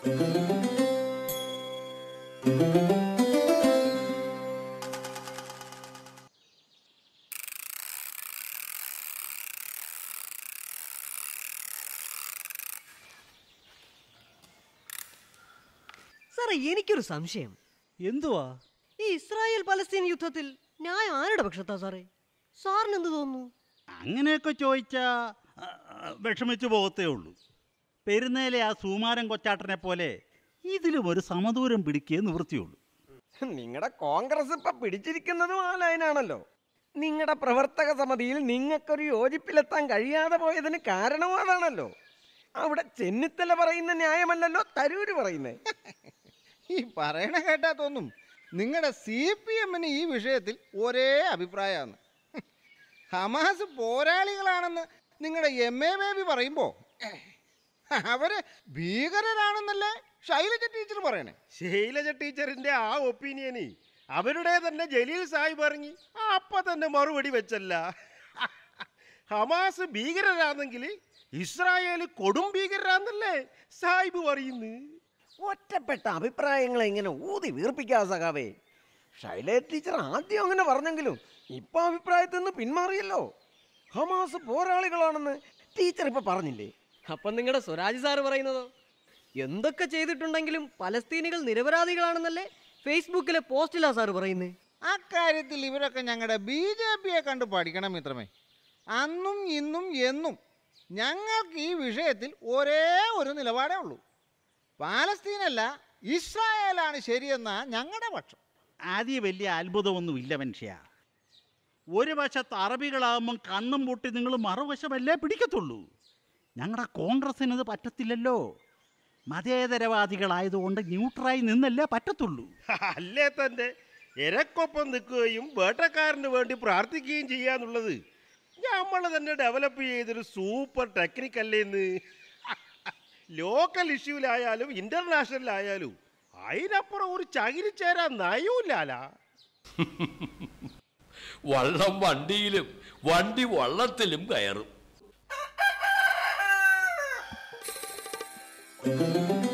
സാറേ എനിക്കൊരു സംശയം എന്തുവാ ഈ ഇസ്രായേൽ പലസ്തീൻ യുദ്ധത്തിൽ ന്യായം ആരുടെ പക്ഷത്താ സാറേ സാറിന് എന്ത് തോന്നുന്നു അങ്ങനെയൊക്കെ ചോദിച്ചാ ആ, വിഷമിച്ചു പോകത്തേ ഉള്ളൂ പെരുന്നേലെ ആ സുമാരൻ കൊച്ചാട്ടനെ പോലെ ഇതിലും ഒരു സമദൂരം പിടിക്കേ നിവൃത്തിയുള്ളൂ നിങ്ങളുടെ കോൺഗ്രസ് ഇപ്പൊ പിടിച്ചിരിക്കുന്നതും ആ ലൈനാണല്ലോ നിങ്ങളുടെ പ്രവർത്തക സമിതിയിൽ നിങ്ങൾക്കൊരു യോജിപ്പിലെത്താൻ കഴിയാതെ പോയതിന് കാരണവും അതാണല്ലോ അവിടെ ചെന്നിത്തല പറയുന്ന ന്യായമല്ലല്ലോ തരൂര് പറയുന്നേ ഈ പറയണ കേട്ടാ തോന്നും നിങ്ങളുടെ സി പി എമ്മിന് ഈ വിഷയത്തിൽ ഒരേ അഭിപ്രായമാണ് ഹമാസ് പോരാളികളാണെന്ന് നിങ്ങളുടെ എം എ ബേബി പറയുമ്പോൾ അവര് ഭീകരരാണെന്നല്ലേ ശൈലജ ടീച്ചർ പറയണേ ശൈലജ ടീച്ചറിന്റെ ആ ഒപ്പീനിയന് അവരുടെ തന്നെ ജലീൽ സാഹിബ് ഇറങ്ങി അപ്പൊ തന്നെ മറുപടി വെച്ചല്ല ഹമാസ് ഭീകരരാണെങ്കിൽ ഇസ്രായേൽ കൊടും ഭീകരരാന്നല്ലേ സാഹിബ് പറയുന്നു ഒറ്റപ്പെട്ട അഭിപ്രായങ്ങളെ ഇങ്ങനെ ഊതി വീർപ്പിക്കാതെ സഖാവേ ശൈലജ ടീച്ചർ ആദ്യം അങ്ങനെ പറഞ്ഞെങ്കിലും ഇപ്പൊ അഭിപ്രായത്തിൽ നിന്ന് പിന്മാറിയല്ലോ ഹമാസ് പോരാളികളാണെന്ന് ടീച്ചർ ഇപ്പൊ പറഞ്ഞില്ലേ അപ്പം നിങ്ങളുടെ സ്വരാജ് സാറ് പറയുന്നതോ എന്തൊക്കെ ചെയ്തിട്ടുണ്ടെങ്കിലും പലസ്തീനികൾ നിരപരാധികളാണെന്നല്ലേ ഫേസ്ബുക്കിലെ പോസ്റ്റിലാ സാറ് പറയുന്നത് അക്കാര്യത്തിൽ ഇവരൊക്കെ ഞങ്ങളുടെ ബി ജെ പിയെ കണ്ട് പഠിക്കണം മിത്രമേ അന്നും ഇന്നും എന്നും ഞങ്ങൾക്ക് ഈ വിഷയത്തിൽ ഒരേ ഒരു നിലപാടേ ഉള്ളൂ പാലസ്തീനല്ല ഇസ്രായേലാണ് ശരിയെന്ന ഞങ്ങളുടെ പക്ഷം ആദ്യം വലിയ അത്ഭുതമൊന്നുമില്ല മനുഷ്യ ഒരു വശത്ത് അറബികളാകുമ്പം കണ്ണും പൊട്ടി നിങ്ങൾ മറുവശമല്ലേ പിടിക്കത്തുള്ളൂ ഞങ്ങളുടെ കോൺഗ്രസ്സിനത് പറ്റത്തില്ലല്ലോ മതേതരവാദികളായതുകൊണ്ട് ന്യൂട്രായി നിന്നല്ലേ പറ്റത്തുള്ളൂ അല്ലേ തന്നെ എരക്കൊപ്പം നിൽക്കുകയും വേട്ടക്കാരന് വേണ്ടി പ്രാർത്ഥിക്കുകയും ചെയ്യാന്നുള്ളത് നമ്മൾ തന്നെ ഡെവലപ്പ് ചെയ്തൊരു സൂപ്പർ ടെക്നിക്കല്ലേന്ന് ലോക്കൽ ഇഷ്യൂലായാലും ഇന്റർനാഷണലായാലും അതിനപ്പുറം ഒരു ചകിരിച്ചേരാൻ നയവുമില്ലാലാ വള്ളം വണ്ടിയിലും വണ്ടി വള്ളത്തിലും കയറും